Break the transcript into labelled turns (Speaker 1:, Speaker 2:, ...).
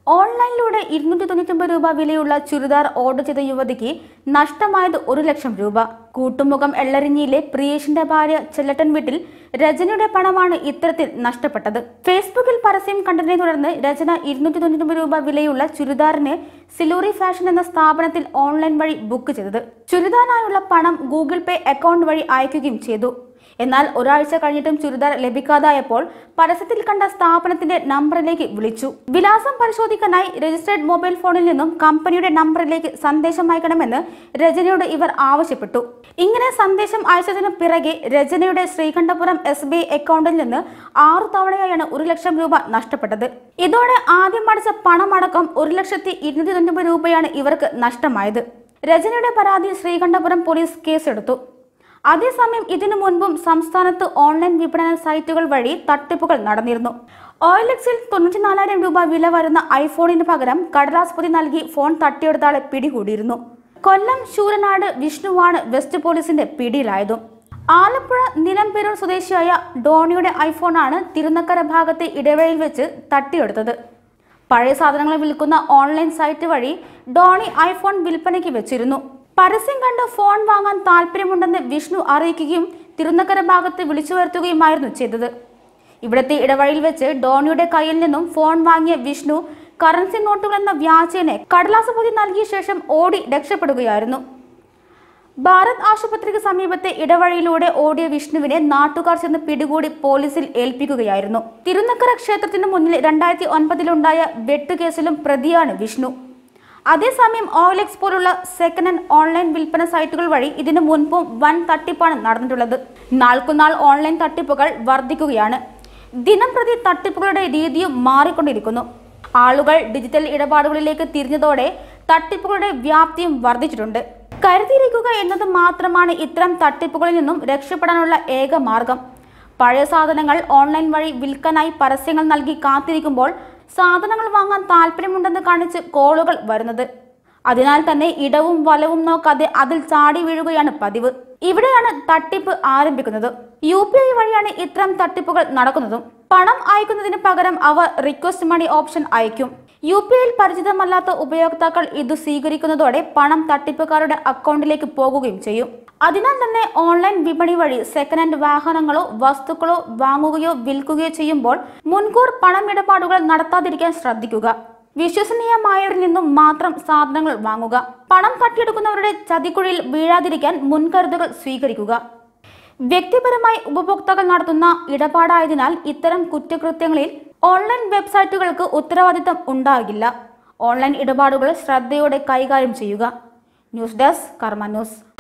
Speaker 1: ഓൺലൈനിലൂടെ ഇരുന്നൂറ്റി തൊണ്ണൂറ്റൊമ്പത് രൂപ വിലയുള്ള ചുരിദാർ ഓർഡർ ചെയ്ത യുവതിക്ക് നഷ്ടമായത് ഒരു ലക്ഷം രൂപ കൂട്ടുമുഖം എള്ളരിഞ്ഞിയിലെ പ്രിയേഷിന്റെ ഭാര്യ ചെല്ലട്ടൻ വീട്ടിൽ രജനിയുടെ പണമാണ് ഇത്തരത്തിൽ നഷ്ടപ്പെട്ടത് ഫേസ്ബുക്കിൽ പരസ്യം കണ്ടതിനെ തുടർന്ന് രചന ഇരുന്നൂറ്റി തൊണ്ണൂറ്റൊമ്പത് രൂപ വിലയുള്ള ചുരിദാറിന് സിലൂറി ഫാഷൻ എന്ന സ്ഥാപനത്തിൽ ഓൺലൈൻ വഴി ബുക്ക് ചെയ്തത് ചുരിദാറിനായുള്ള പണം ഗൂഗിൾ പേ അക്കൗണ്ട് വഴി അയക്കുകയും ചെയ്തു എന്നാൽ ഒരാഴ്ച കഴിഞ്ഞിട്ടും ചുരിദാർ ലഭിക്കാതായപ്പോൾ പരസ്യത്തിൽ കണ്ട സ്ഥാപനത്തിന്റെ നമ്പറിലേക്ക് വിളിച്ചു വിലാസം പരിശോധിക്കാനായി രജിസ്റ്റേർഡ് മൊബൈൽ ഫോണിൽ നിന്നും കമ്പനിയുടെ നമ്പറിലേക്ക് സന്ദേശം അയക്കണമെന്ന് രചനയോട് ഇവർ ആവശ്യപ്പെട്ടു ഇങ്ങനെ സന്ദേശം അയച്ചതിനു പിറകെ രചനയുടെ ശ്രീകണ്ഠപുരം എസ് ബി ഐ അക്കൗണ്ടിൽ നിന്ന് ആറു തവണയായാണ് ഒരു ലക്ഷം രൂപ നഷ്ടപ്പെട്ടത് ഇതോടെ ആദ്യം അടച്ച പണമടക്കം ഒരു ലക്ഷത്തി ഇരുന്നൂറ്റി തൊണ്ണൂറ് രൂപയാണ് ഇവർക്ക് നഷ്ടമായത് രചനയുടെ പരാതിയിൽ ശ്രീകണ്ഠപുരം പോലീസ് കേസെടുത്തു അതേസമയം ഇതിനു മുൻപും സംസ്ഥാനത്ത് ഓൺലൈൻ വിപണന സൈറ്റുകൾ വഴി തട്ടിപ്പുകൾ നടന്നിരുന്നു ഓയിലെക്സിൽ തൊണ്ണൂറ്റിനാലായിരം രൂപ വില വരുന്ന ഐഫോണിന് പകരം കടലാസ് പൊതി നൽകി ഫോൺ തട്ടിയെടുത്ത ആളെ പിടികൂടിയിരുന്നു കൊല്ലം ശൂരനാട് വിഷ്ണുവാണ് വെസ്റ്റ് പോലീസിന്റെ പിടിയിലായതും ആലപ്പുഴ നിലമ്പേരൂർ സ്വദേശിയായ ഡോണിയുടെ ഐഫോണാണ് തിരുനക്കര ഭാഗത്തെ ഇടവേളയിൽ വെച്ച് തട്ടിയെടുത്തത് പഴയ സാധനങ്ങൾ വിൽക്കുന്ന ഓൺലൈൻ സൈറ്റ് വഴി ഡോണി ഐഫോൺ വിൽപ്പനയ്ക്ക് വെച്ചിരുന്നു പരസ്യം കണ്ട് ഫോൺ വാങ്ങാൻ താല്പര്യമുണ്ടെന്ന് വിഷ്ണു അറിയിക്കുകയും തിരുനക്കര ഭാഗത്ത് വിളിച്ചു വരുത്തുകയുമായിരുന്നു ചെയ്തത് ഇവിടത്തെ ഇടവഴിയിൽ വെച്ച് ഡോണിയുടെ കയ്യിൽ നിന്നും ഫോൺ വാങ്ങിയ വിഷ്ണു കറൻസി നോട്ടുകൾ എന്ന വ്യാജേനെ കടലാസ് പൊതി നൽകിയ ശേഷം ഓടി രക്ഷപ്പെടുകയായിരുന്നു ഭാരത് ആശുപത്രിക്ക് സമീപത്തെ ഇടവഴിയിലൂടെ ഓടിയ വിഷ്ണുവിനെ നാട്ടുകാർ ചെന്ന് പിടികൂടി പോലീസിൽ ഏൽപ്പിക്കുകയായിരുന്നു തിരുനക്കര ക്ഷേത്രത്തിന് മുന്നിൽ രണ്ടായിരത്തി ഒൻപതിലുണ്ടായ വെട്ടുകേസിലും പ്രതിയാണ് വിഷ്ണു അതേസമയം ഓയിലെക്സ് പോലുള്ള സെക്കൻഡ് ഹാൻഡ് ഓൺലൈൻ വിൽപ്പന സൈറ്റുകൾ വഴി ഇതിനു മുൻപും വൻ തട്ടിപ്പാണ് നടന്നിട്ടുള്ളത് നാൾക്കുനാൾ ഓൺലൈൻ തട്ടിപ്പുകൾ വർദ്ധിക്കുകയാണ് ദിനം പ്രതി തട്ടിപ്പുകളുടെ രീതിയും മാറിക്കൊണ്ടിരിക്കുന്നു ആളുകൾ ഡിജിറ്റൽ ഇടപാടുകളിലേക്ക് തിരിഞ്ഞതോടെ തട്ടിപ്പുകളുടെ വ്യാപ്തിയും വർദ്ധിച്ചിട്ടുണ്ട് കരുതിയിരിക്കുക എന്നത് മാത്രമാണ് ഇത്തരം തട്ടിപ്പുകളിൽ നിന്നും രക്ഷപ്പെടാനുള്ള ഏക മാർഗം പഴയ സാധനങ്ങൾ ഓൺലൈൻ വഴി വിൽക്കാനായി പരസ്യങ്ങൾ നൽകി കാത്തിരിക്കുമ്പോൾ സാധനങ്ങൾ വാങ്ങാൻ താല്പര്യമുണ്ടെന്ന് കാണിച്ച് കോളുകൾ വരുന്നത് അതിനാൽ തന്നെ ഇടവും വലവും നോക്കാതെ അതിൽ ചാടി വീഴുകയാണ് പതിവ് ഇവിടെയാണ് തട്ടിപ്പ് ആരംഭിക്കുന്നത് യു പി ഐ വഴിയാണ് ഇത്തരം തട്ടിപ്പുകൾ നടക്കുന്നതും പണം അയക്കുന്നതിന് പകരം അവർ റിക്വസ്റ്റ് മണി ഓപ്ഷൻ അയക്കും യു പി ഐയിൽ പരിചിതമല്ലാത്ത ഉപയോക്താക്കൾ ഇത് സ്വീകരിക്കുന്നതോടെ പണം തട്ടിപ്പുകാരുടെ അക്കൗണ്ടിലേക്ക് പോകുകയും ചെയ്യും അതിനാൽ തന്നെ ഓൺലൈൻ വിപണി വഴി സെക്കൻഡ് ഹാൻഡ് വാഹനങ്ങളോ വസ്തുക്കളോ വാങ്ങുകയോ വിൽക്കുകയോ ചെയ്യുമ്പോൾ മുൻകൂർ പണമിടപാടുകൾ നടത്താതിരിക്കാൻ ശ്രദ്ധിക്കുക വിശ്വസനീയമായവരിൽ നിന്നും മാത്രം സാധനങ്ങൾ വാങ്ങുക പണം തട്ടിയെടുക്കുന്നവരുടെ ചതിക്കുഴിയിൽ വീഴാതിരിക്കാൻ മുൻകരുതലുകൾ സ്വീകരിക്കുക വ്യക്തിപരമായി ഉപഭോക്താക്കൾ നടത്തുന്ന ഇടപാടായതിനാൽ ഇത്തരം കുറ്റകൃത്യങ്ങളിൽ ഓൺലൈൻ വെബ്സൈറ്റുകൾക്ക് ഉത്തരവാദിത്തം ഉണ്ടാകില്ല ഓൺലൈൻ ഇടപാടുകൾ ശ്രദ്ധയോടെ കൈകാര്യം ചെയ്യുക ന്യൂസ് ഡെസ്ക് കർമ്മ ന്യൂസ്